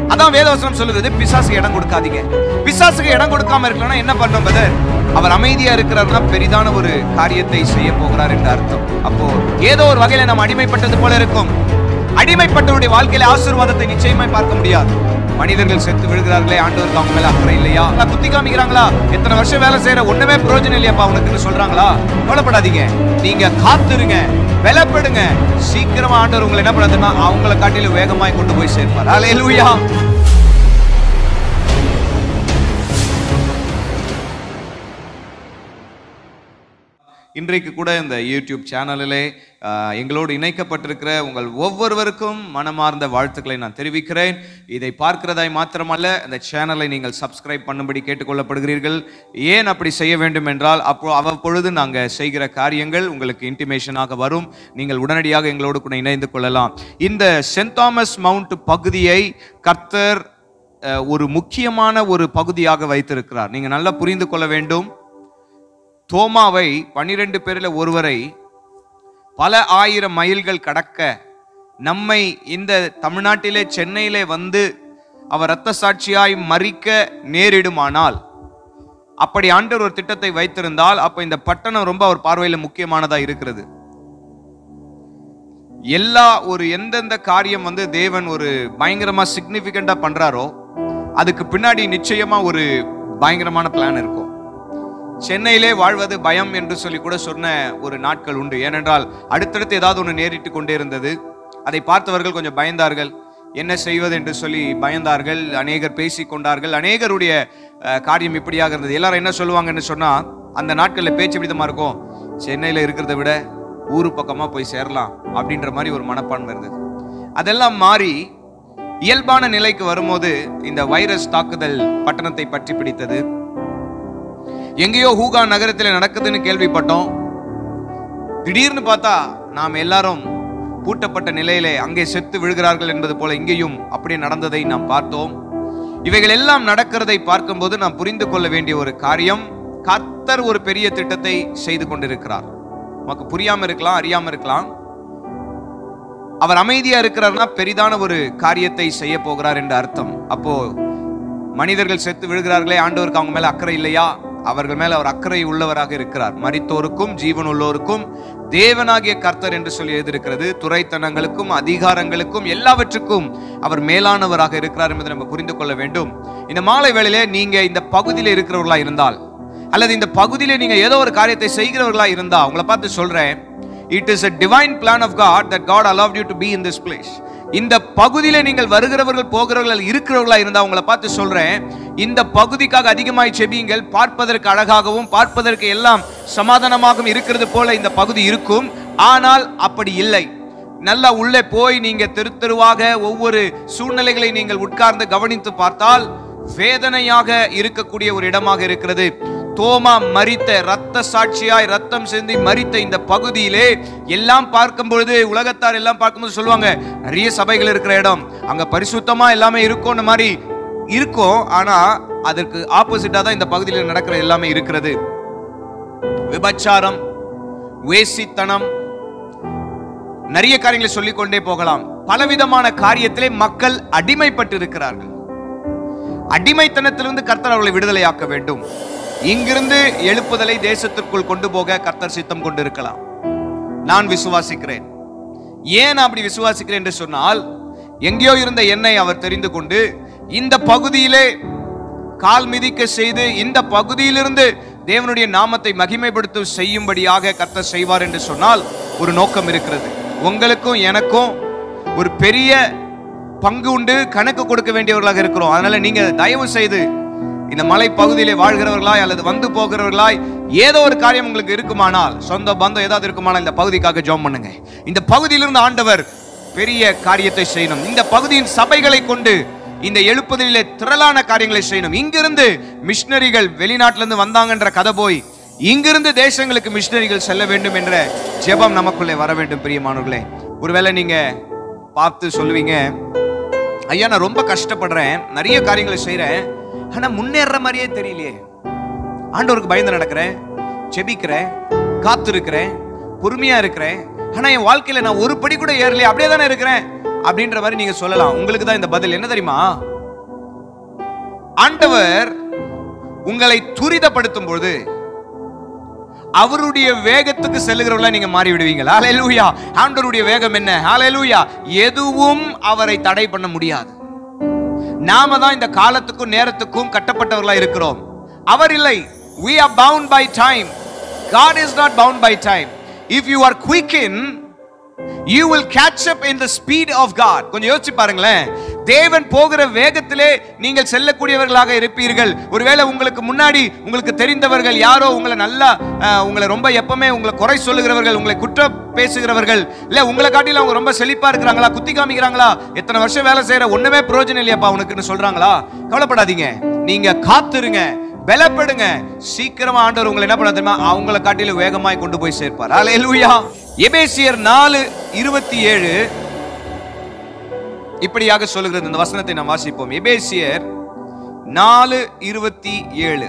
அதான் வேதவசனம் சொல்லுகிறது பிசாசுக்கு இடம் கொடுக்காதீங்க பிசாசுக்கு இடம் கொடுக்காம இருக்கலன்னா என்ன பண்ணும் பதர் அவர் அமைதியா இருக்கிறார்னா பெரிதான ஒரு காரியத்தை செய்ய போகிறார் என்ற அர்த்தம் அப்போ ஏதோ ஒரு வகையில நம்ம அடிமைப்பட்டது போல இருக்கும் அடிமைப்பட்டவருடைய வாழ்க்கையில ஆசீர்வாதத்தை நிச்சயமாய் பார்க்க முடியாது மனிதர்கள் செத்து விழுகிறார்களே ஆண்டவருக்கு அவங்க மேல அக்கறை இல்லையா இல்ல குத்தி காமிக்கிறாங்களா எத்தனை வருஷம் வேலை செய்யற ஒண்ணுமே பிரயோஜனம் இல்லையாப்பா உனக்குன்னு சொல்றாங்களா கவலைப்படாதீங்க நீங்க காத்துருங்க பலப்படுங்க சீக்கிரமா ஆண்டவர் உங்களை என்ன பண்ணதுன்னா அவங்கள காட்டிலும் வேகமாய் கொண்டு போய் சேர்ப்பார் அல்லேலூயா இன்றைக்கு கூட இந்த யூடியூப் சேனலிலே ஆஹ், எங்களோடு இணைக்கப்பட்டிருக்கிற உங்கள் ஒவ்வொருவருக்கும் மனமார்ந்த வாழ்த்துக்களை நான் தெரிவிக்கிறேன் இதை பார்க்கிறதாய் மாத்திரமல்ல இந்த சேனலை நீங்கள் சப்ஸ்கிரைப் பண்ணும்படி கேட்டுக்கொள்ளப்படுகிறீர்கள் ஏன் அப்படி செய்ய வேண்டும் என்றால் அப்போ அவ்வப்பொழுது நாங்கள் செய்கிற காரியங்கள் உங்களுக்கு இன்டிமேஷனாக வரும் நீங்கள் உடனடியாக எங்களோடு கூட இணைந்து கொள்ளலாம் இந்த சென்ட் தாமஸ் மவுண்ட் பகுதியை கர்த்தர் அஹ், ஒரு முக்கியமான ஒரு பகுதியாக வைத்திருக்கிறார் நீங்க நல்லா புரிந்து கொள்ள வேண்டும் தோமாவை பன்னிரண்டு பேரில் ஒருவரை பல ஆயிரம் மைல்கள் கடக்க நம்மை இந்த தமிழ்நாட்டிலே சென்னையிலே வந்து அவர் இரத்த சாட்சியாய் மறிக்க நேரிடுமானால் அப்படி ஆண்டவர் ஒரு திட்டத்தை வைத்திருந்தால் அப்ப இந்த பட்டணம் ரொம்ப அவர் பார்வையில் முக்கியமானதா இருக்கிறது எல்லா ஒரு எந்தெந்த காரியம் வந்து தேவன் ஒரு பயங்கரமா சிக்னிபிகண்டா பண்றாரோ அதுக்கு பின்னாடி நிச்சயமா ஒரு பயங்கரமான பிளான் இருக்கும் சென்னையிலே வாழ்வது பயம் என்று சொல்லி கூட சொன்ன ஒரு நாட்கள் உண்டு ஏனென்றால் அடுத்தடுத்து ஏதாவது ஒன்று நேரிட்டு கொண்டே இருந்தது அதை பார்த்தவர்கள் கொஞ்சம் பயந்தார்கள் என்ன செய்வது என்று சொல்லி பயந்தார்கள் அநேகர் பேசிக் கொண்டார்கள் அநேகருடைய அஹ், காரியம் இப்படியாக இருந்தது எல்லாரும் என்ன சொல்லுவாங்கன்னு சொன்னா அந்த நாட்களில் பேச்சு விதமா இருக்கும் சென்னையில இருக்கிறத விட ஊரு பக்கமா போய் சேரலாம் அப்படின்ற மாதிரி ஒரு மனப்பான்மை இருந்தது அதெல்லாம் மாறி இயல்பான நிலைக்கு வரும்போது இந்த வைரஸ் தாக்குதல் பட்டணத்தை பற்றி பிடித்தது எங்கேயோ ஹூகா நகரத்தில் நடக்குதுன்னு கேள்விப்பட்டோம் திடீர்னு பார்த்தா நாம் எல்லாரும் பூட்டப்பட்ட நிலையிலே அங்கே செத்து விழுகிறார்கள் என்பது போல இங்கேயும் அப்படி நடந்ததை நாம் பார்த்தோம் இவைகள் எல்லாம் நடக்கிறதை பார்க்கும்போது நாம் புரிந்து கொள்ள வேண்டிய ஒரு காரியம் கர்த்தர் ஒரு பெரிய திட்டத்தை செய்து கொண்டிருக்கிறார் நமக்கு புரியாம இருக்கலாம் அறியாம இருக்கலாம் அவர் அமைதியா இருக்கிறார்னா பெரிதான ஒரு காரியத்தை செய்ய போகிறார் என்று அர்த்தம் அப்போ மனிதர்கள் செத்து விழுகிறார்களே ஆண்டவருக்கு அவங்க மேல அக்கறை இல்லையா அவர்கள் மேல அவர் அக்கறை உள்ளவராக இருக்கிறார் மரித்தோருக்கும் ஜீவன் உள்ளோருக்கும் தேவனாகிய கர்த்தர் என்று சொல்லி எழுதியிருக்கிறது துறைத்தனங்களுக்கும் அதிகாரங்களுக்கும் எல்லாவற்றுக்கும் அவர் மேலானவராக இருக்கிறார் என்பதை நம்ம புரிந்து கொள்ள வேண்டும் இந்த மாலை வேளையிலே நீங்க இந்த பகுதியில் இருக்கிறவர்களா இருந்தால் அல்லது இந்த பகுதியில நீங்க ஏதோ ஒரு காரியத்தை செய்கிறவர்களா இருந்தா உங்களை பார்த்து சொல்றேன் it is a divine plan of God that God allowed you to be in this place இந்த பகுதியில நீங்கள் வருகிறவர்கள் போகிறவர்கள் இருக்கிறவர்களா இருந்தா உங்களை பார்த்து சொல்றேன் இந்த பகுதிக்காக அதிகமாய் செபியுங்கள் பார்ப்பதற்கு அழகாகவும் பார்ப்பதற்கு எல்லாம் சமாதானமாகவும் இருக்கிறது போல இந்த பகுதி இருக்கும் ஆனால் அப்படி இல்லை நல்லா உள்ளே போய் நீங்க தெரு தெருவாக ஒவ்வொரு சூழ்நிலைகளை நீங்கள் உட்கார்ந்து கவனித்து பார்த்தால் வேதனையாக இருக்கக்கூடிய ஒரு இடமாக இருக்கிறது தோமா மரித்த ரத்த சாட்சியாய் ரத்தம் சிந்தி மரித்த இந்த பகுதியிலே எல்லாம் பார்க்கும் பொழுது உலகத்தார் எல்லாம் பார்க்கும்போது சொல்லுவாங்க நிறைய சபைகள் இருக்கிற இடம் அங்க பரிசுத்தமா எல்லாமே இருக்கும்னு மாதிரி இருக்கும் ஆனா அதற்கு ஆப்போசிட்டா தான் இந்த பகுதியில் நடக்கிற எல்லாமே இருக்கிறது விபச்சாரம் வேசித்தனம் நிறைய காரியங்களை சொல்லிக் கொண்டே போகலாம் பலவிதமான காரியத்திலே மக்கள் அடிமைப்பட்டு இருக்கிறார்கள் அடிமைத்தனத்திலிருந்து கர்த்தர் அவர்களை விடுதலையாக்க வேண்டும் இங்கிருந்து எழுப்புதலை தேசத்திற்குள் கொண்டு போக கர்த்தர் சித்தம் கொண்டிருக்கலாம் நான் விசுவாசிக்கிறேன் ஏன் அப்படி விசுவாசிக்கிறேன் என்று சொன்னால் எங்கேயோ இருந்த என்னை அவர் தெரிந்து கொண்டு இந்த பகுதியிலே கால் மிதிக்க செய்து இந்த பகுதியிலிருந்து தேவனுடைய நாமத்தை மகிமைப்படுத்த செய்யும்படியாக கர்த்தர் செய்வார் என்று சொன்னால் ஒரு நோக்கம் இருக்கிறது உங்களுக்கும் எனக்கும் ஒரு பெரிய பங்கு உண்டு கணக்கு கொடுக்க வேண்டியவர்களாக இருக்கிறோம் அதனால நீங்க தயவு செய்து இந்த மலை பகுதியிலே வாழ்கிறவர்களாய் அல்லது வந்து போகிறவர்களாய் ஏதோ ஒரு காரியம் உங்களுக்கு இருக்குமானால் சொந்த பந்தம் ஏதாவது இருக்குமானால் இந்த பகுதிக்காக ஜெபம் பண்ணுங்க இந்த பகுதியிலிருந்து ஆண்டவர் பெரிய காரியத்தை செய்யணும் இந்த பகுதியின் சபைகளை கொண்டு இந்த எழுப்புதலிலே திரளான காரியங்களை செய்யணும் இங்கிருந்து மிஷினரிகள் வெளிநாட்டிலிருந்து வந்தாங்கன்ற கதை போய் இங்கிருந்து தேசங்களுக்கு மிஷினரிகள் செல்ல வேண்டும் என்ற ஜெபம் நமக்குள்ளே வர வேண்டும் பிரியமானவர்களே ஒருவேளை நீங்க பார்த்து சொல்லுவீங்க ஐயா நான் ரொம்ப கஷ்டப்படுறேன் நிறைய காரியங்களை செய்றேன் ஆனா முன்னேற மாதிரியே தெரியலையே ஆண்டவருக்கு பயந்து நடக்கிறேன் செபிக்கிறேன் காத்திருக்கிறேன் பொறுமையா இருக்கிறேன் ஆனா என் வாழ்க்கையில நான் ஒரு படி கூட ஏறலையே அப்படியே தானே இருக்கிறேன் அப்படின்ற மாதிரி நீங்க சொல்லலாம் உங்களுக்கு தான் இந்த பதில் என்ன தெரியுமா ஆண்டவர் உங்களை துரிதப்படுத்தும் பொழுது அவருடைய வேகத்துக்கு செல்லுகிறவர்களா நீங்க மாறி விடுவீங்களா ஹalleluya ஆண்டவருடைய வேகம் என்ன ஹalleluya எதுவும் அவரை தடை பண்ண முடியாது நாம தான் இந்த காலத்துக்கும் நேரத்துக்கும் கட்டப்பட்டவர்களா இருக்கிறோம் அவர் இல்லை we are bound by time god is not bound by time if you are quick in you will catch up in the speed of god கொஞ்சம் யோசிச்சு பாருங்களேன் தேவன் போகிற வேகத்திலே நீங்கள் செல்லக்கூடியவர்களாக இருப்பீர்கள் ஒருவேளை உங்களுக்கு முன்னாடி உங்களுக்கு தெரிந்தவர்கள் யாரோ உங்களை நல்லா அஹ், உங்களை ரொம்ப எப்பவுமே உங்களை குறை சொல்லுகிறவர்கள் உங்களை குற்றம் பேசுகிறவர்கள் இல்ல உங்களை காட்டில அவங்க ரொம்ப செழிப்பா இருக்கிறாங்களா குத்தி காமிக்கிறாங்களா எத்தனை வருஷம் வேலை செய்யற ஒண்ணுமே பிரயோஜனம் இல்லையாப்பா உனக்குன்னு சொல்றாங்களா கவலைப்படாதீங்க நீங்க காத்துருங்க பலப்படுங்க சீக்கிரமா ஆண்டவர் உங்களை என்ன பண்ண தெரியுமா அவங்கள காட்டில வேகமாய் கொண்டு போய் சேர்ப்பார் அல்லேலூயா எபேசியர் நாலு இருபத்தி ஏழு இப்படியாக சொல்லுகிறது இந்த வசனத்தை நாம் வாசிப்போம் எபேசியர் நாலு இருபத்தி ஏழு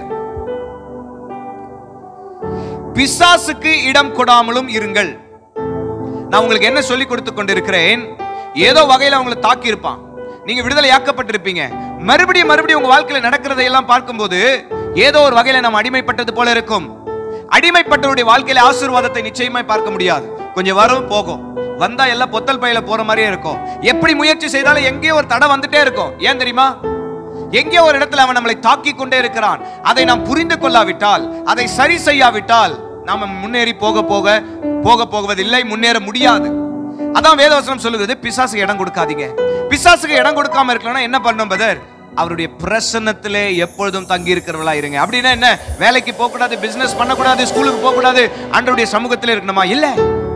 பிசாசுக்கு இடம் கொடாமலும் இருங்கள் நான் உங்களுக்கு என்ன சொல்லி கொடுத்து கொண்டிருக்கிறேன் ஏதோ வகையில் அவங்களை தாக்கி இருப்பான் நீங்க விடுதலை ஆக்கப்பட்டிருப்பீங்க மறுபடியும் மறுபடியும் உங்க வாழ்க்கையில நடக்கிறதை எல்லாம் பார்க்கும்போது ஏதோ ஒரு வகையில நம்ம அடிமைப்பட்டது போல இருக்கும் அடிமைப்பட்டவருடைய வாழ்க்கையில ஆசீர்வாதத்தை நிச்சயமாய் பார்க்க முடியாது கொஞ்சம் வரும் போகும் வந்தா எல்லாம் பொத்தல் பையில போற மாதிரியே இருக்கும் எப்படி முயற்சி செய்தாலும் எங்கேயோ ஒரு தடை வந்துட்டே இருக்கும் ஏன் தெரியுமா எங்கேயோ ஒரு இடத்துல அவன் நம்மளை தாக்கி கொண்டே இருக்கிறான் அதை நாம் புரிந்து கொள்ளாவிட்டால் அதை சரி செய்யாவிட்டால் நாம முன்னேறி போக போக போக போவதில்லை முன்னேற முடியாது அதான் வேதவசனம் சொல்லுகிறது பிசாசுக்கு இடம் கொடுக்காதீங்க பிசாசுக்கு இடம் கொடுக்காம இருக்கலன்னா என்ன பண்ணணும் பதர் அவருடைய பிரசன்னத்திலே எப்பொழுதும் தங்கி இருக்கிறவளா இருங்க அப்படின்னா என்ன வேலைக்கு போக கூடாது பிசினஸ் பண்ணக்கூடாது ஸ்கூலுக்கு போக கூடாது ஆண்டவருடைய சமூகத்திலே இருக்கணுமா இல்ல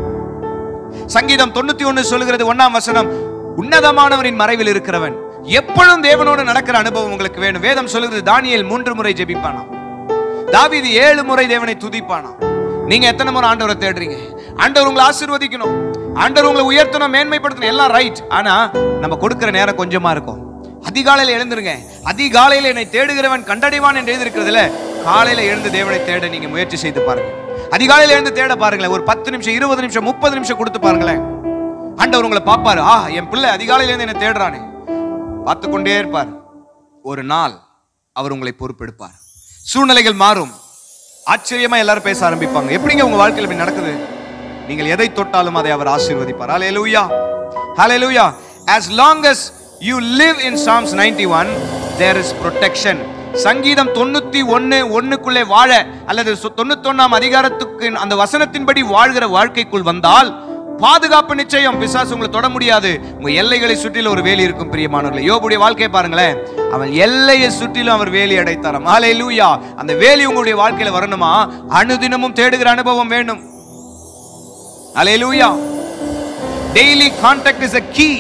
சங்கீதம் தொண்ணூத்தி ஒண்ணு சொல்லுகிறது ஒண்ணாம் வசனம் உன்னதமானவரின் மறைவில் இருக்கிறவன் எப்பொழுதும் தேவனோடு நடக்கிற அனுபவம் உங்களுக்கு வேணும் வேதம் சொல்லுகிறது தானியேல் மூன்று முறை ஜெபிப்பானாம் தாவீது ஏழு முறை தேவனை துதிப்பானாம் நீங்க எத்தனை முறை ஆண்டவரை தேடுறீங்க ஆண்டவர் உங்களை ஆசீர்வதிக்கணும் ஆண்டவர் உங்களை உயர்த்தணும் மேன்மைப்படுத்தணும் எல்லாம் ரைட் ஆனா நம்ம கொடுக்கிற நேரம் கொஞ்சமா இருக்கும் அதிகாலையில எழுந்துருங்க அதிகாலையில என்னை தேடுகிறவன் கண்டடைவான் என்று எழுதிருக்கிறதுல காலையில எழுந்து தேவனை தேட நீங்க முயற்சி செய்து பாருங்க அதிகாலையில எழுந்து தேட பாருங்களேன் ஒரு பத்து நிமிஷம் இருபது நிமிஷம் முப்பது நிமிஷம் கொடுத்து பாருங்களேன் ஆண்டவர் உங்களை பார்ப்பாரு ஆ என் பிள்ளை அதிகாலையில இருந்து என்ன தேடுறானே பார்த்து கொண்டே இருப்பார் ஒரு நாள் அவர் உங்களை பொறுப்பெடுப்பார் சூழ்நிலைகள் மாறும் ஆச்சரியமா எல்லாரும் பேச ஆரம்பிப்பாங்க எப்படிங்க உங்க வாழ்க்கையில இப்படி நடக்குது நீங்கள் எதை தொட்டாலும் அதை அவர் ஆசீர்வதிப்பார் ஹalleluya ஹalleluya as long as you live in psalms 91 there is protection சங்கீதம் தொண்ணூத்தி ஒன்னு ஒண்ணுக்குள்ளே வாழ அல்லது சொ- தொண்ணூத்தொன்னாம் அதிகாரத்துக்கு அந்த வசனத்தின்படி வாழ்கிற வாழ்க்கைக்குள் வந்தால் பாதுகாப்பு நிச்சயம் பிசாசு உங்களை தொட முடியாது உங்க எல்லைகளை சுற்றிலும் ஒரு வேலி இருக்கும் பிரியமானவர்களே யோபுடைய வாழ்க்கையை பாருங்களேன் அவன் எல்லையை சுற்றிலும் அவர் வேலி அடைத்தாராம் ஹalleluya அந்த வேலி உங்களுடைய வாழ்க்கையில வரணுமா அனுதினமும் தேடுகிற அனுபவம் வேண்டும் ஹalleluya daily contact is a key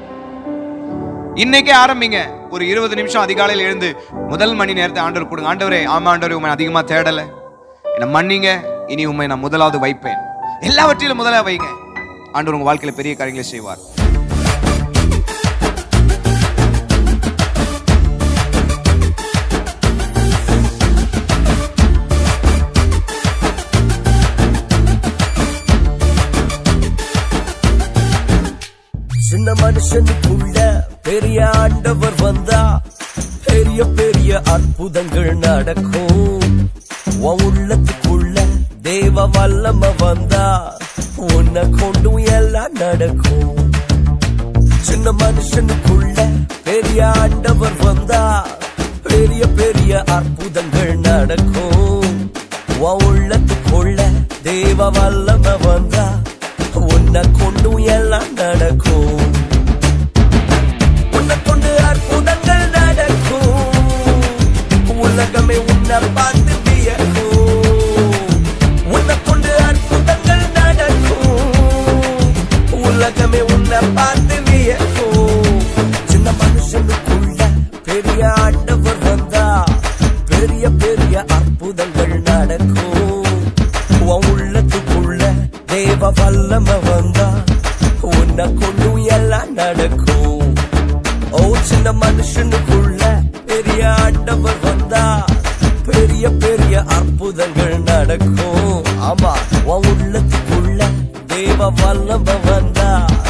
இன்னைக்கே ஆரம்பிங்க ஒரு இருபது நிமிஷம் அதிகாலையில் எழுந்து முதல் மணி நேரத்தை ஆண்டவர் கொடுங்க ஆண்டவரே ஆமா ஆண்டவரே உண்மை அதிகமா தேடல என்ன மன்னிங்க இனி உண்மை நான் முதலாவது வைப்பேன் எல்லாவற்றிலும் முதல்ல வைங்க ஆண்டவர் உங்க வாழ்க்கையில பெரிய காரியங்களை செய்வார் சின்ன மனுஷனுக்குள்ள பெரிய ஆண்டவர் வந்தா பெரிய பெரிய அற்புதங்கள் நடக்கும் உன் உள்ளத்துக்குள்ள தேவ வல்லம வந்தா உன்னை கொண்டும் எல்லாம் நடக்கும் சின்ன மனுஷனுக்குள்ள பெரிய ஆண்டவர் வந்தா பெரிய பெரிய அற்புதங்கள் நடக்கும் உன் உள்ளத்துக்குள்ள தேவ வல்லம வந்தா உன்னை கொண்டும் எல்லாம் நடக்கும் உன்னை கொண்டு அற்புதங்கள் நடக்கும் உலகமே உன்னை பார்த்து வியக்கும் உன்னை கொண்டு அற்புதங்கள் நடக்கும் உலகமே உன்னை பார்த்து வியக்கும் சின்ன மனுஷனுக்குள்ள பெரிய ஆண்டவர் வந்தா பெரிய பெரிய அற்புதங்கள் நடக்கும் உன் உள்ளத்துக்குள்ள தேவ வல்லம வந்தா உன்னை கொண்டு எல்லாம் நடக்கும் ஓ சின்ன மனுஷனுக்குள்ள பெரிய ஆண்டவர் வந்தா பெரிய பெரிய அற்புதங்கள் நடக்கும் ஆமா உன் உள்ளத்துக்குள்ள தேவ வல்லம வந்தா